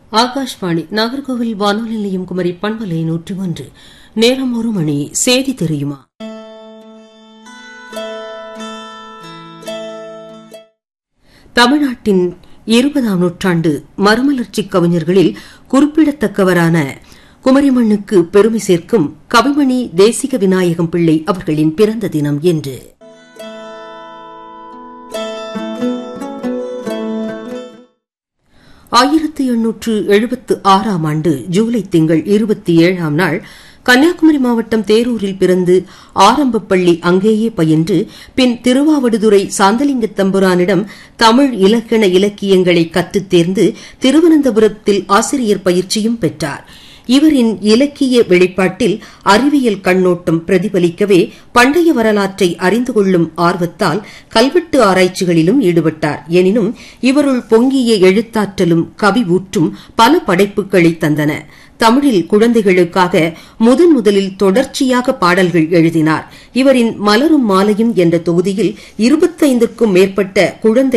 ஆகாஷ்வாணி நாகர்கோவில் வானொலி நிலையம் குமரி பண்பலை நூற்றி ஒன்று நேரம் ஒரு மணி செய்தி தெரியுமா தமிழ்நாட்டின் இருபதாம் நூற்றாண்டு மறுமலர்ச்சி கவிஞர்களில் குறிப்பிடத்தக்கவரான குமரிமண்ணுக்கு பெருமை சேர்க்கும் கவிமணி தேசிக விநாயகம் பிள்ளை அவர்களின் பிறந்த தினம் என்று ஆயிரத்தி எண்ணூற்று எழுபத்து ஆறாம் ஆண்டு ஜூலை திங்கள் இருபத்தி ஏழாம் நாள் கன்னியாகுமரி மாவட்டம் தேரூரில் பிறந்து ஆரம்ப பள்ளி அங்கேயே பயின்று பின் திருவாவடுதுறை சாந்தலிங்க தம்புரானிடம் தமிழ் இலக்கண இலக்கியங்களை கற்றுத் தேர்ந்து திருவனந்தபுரத்தில் ஆசிரியர் பயிற்சியும் பெற்றார் இவரின் இலக்கிய வெளிப்பாட்டில் அறிவியல் கண்ணோட்டம் பிரதிபலிக்கவே பண்டைய வரலாற்றை அறிந்து கொள்ளும் ஆர்வத்தால் கல்வெட்டு ஆராய்ச்சிகளிலும் ஈடுபட்டார் எனினும் இவருள் பொங்கிய எழுத்தாற்றலும் கவி ஊற்றும் பல படைப்புகளை தந்தன தமிழில் குழந்தைகளுக்காக முதன் முதலில் தொடர்ச்சியாக பாடல்கள் எழுதினார் இவரின் மலரும் மாலையும் என்ற தொகுதியில் இருபத்தைந்துக்கும் மேற்பட்ட குழந்தை